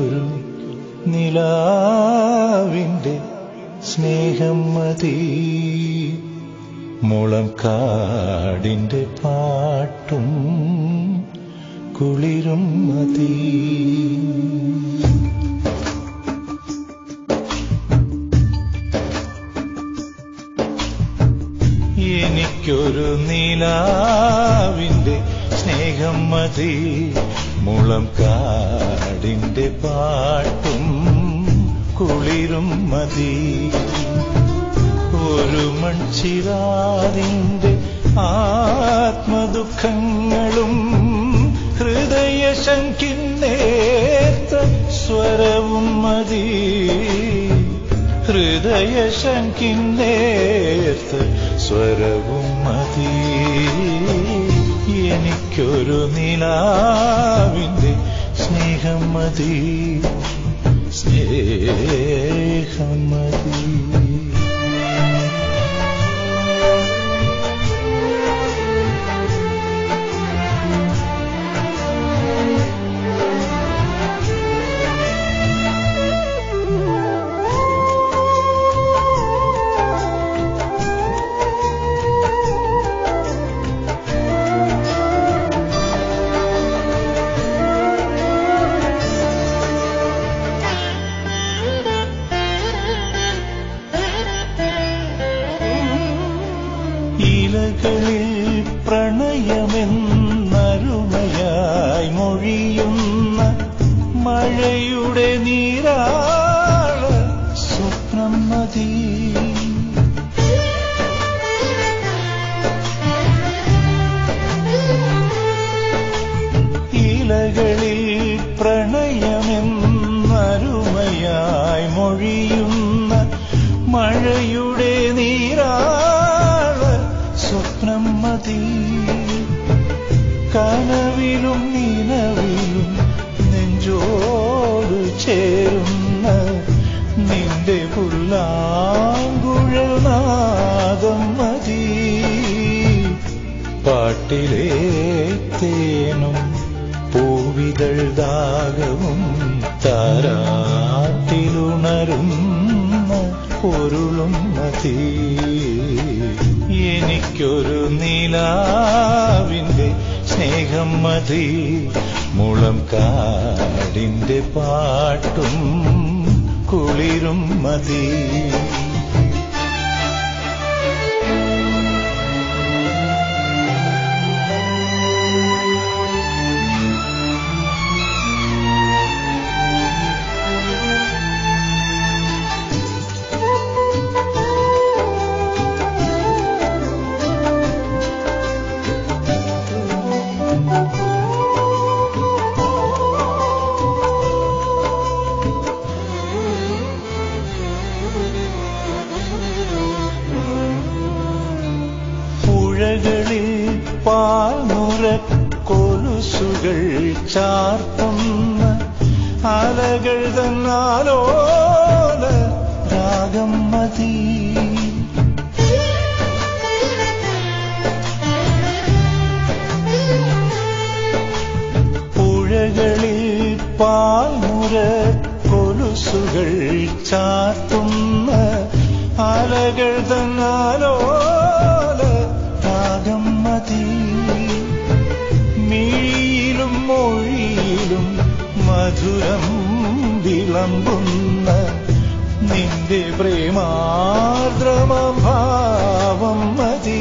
എനിക്കൊരു നിലാവിൻ്റെ സ്നേഹം മതി മുളം കാടിൻ്റെ പാട്ടും കുളിരും മതി എനിക്കൊരു നിലാവിൻ്റെ സ്നേഹം മതി മുളം കാടിൻ്റെ പാട്ടും കുളിരും മതി ഒരു മൺചിരാതിൻ്റെ ആത്മദുഃഖങ്ങളും ഹൃദയശങ്കിന്നേത്ത സ്വരവും മതി ഹൃദയശങ്കിന്നേത്ത സ്വരവും മതി എനിക്കൊരു നിലാവിൻ്റെ സ്നേഹം മതി സ്നേഹം മതി ഇലകളിൽ പ്രണയമെന്നരുമയായി മൊഴിയുന്ന മഴയുടെ നീരാള സ്വപ്നം മതി ഇലകളിൽ പ്രണയമെന്നരുമയായി മൊഴിയുന്ന മഴയുടെ നീരാള സ്വപ്നം മതി കനവിലും നിലവിലും നെഞ്ചോട് ചേരുന്ന നിന്റെ പുല്ലാങ്കുഴനാദം മതി പാട്ടിലെ തേനും പൂവിതൾ ദാഹവും താരാട്ടിലുണരുന്ന പൊരുളും മതി എനിക്കൊരു നിലാവിൻ്റെ സ്നേഹം മതി മുളം കാടിൻ്റെ പാട്ടും കുളിരും മതി പുഴകളിൽ പാൽമുറ കൊലുസുകൾ ചാർത്തുന്ന അലകൾ തന്നാലോല രാഗം മതി പുഴകളിൽ പാൽമുറ കൊലുസുകൾ ചാർത്തുന്ന അലകൾ തന്നാലോല രാഗം മതി മിഴിയിലും മൊഴിയിലും മധുരം വിളമ്പുന്ന നിന്റെ പ്രേമാർദ്രമഭാവം മതി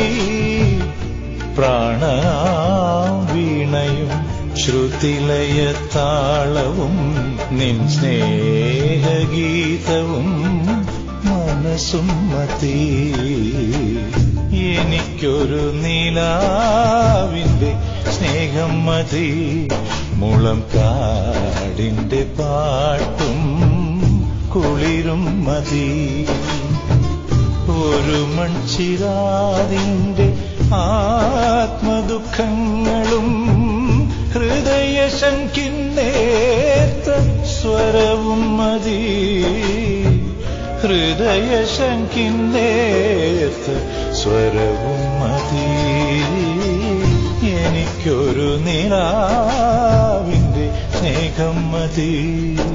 പ്രാണ വീണയും ശ്രുതിലയത്താളവും നിൻ സ്നേഹഗീതവും മനസ്സും മതി എനിക്കൊരു നിലാവിൻ്റെ സ്നേഹം മതി മുളം കാടിൻ്റെ പാട്ടും കുളിരും മതി ഒരു മൺചിരാതിൻ്റെ ആത്മദുഃഖങ്ങളും ഹൃദയശങ്കിന്നേത്ത സ്വരവും മതി ഹൃദയശങ്കിന്നേത്ത സ്വരവും മതി എനിക്കൊരു നിലാവിൻ്റെ സ്നേഹ സ്നേഹം മതി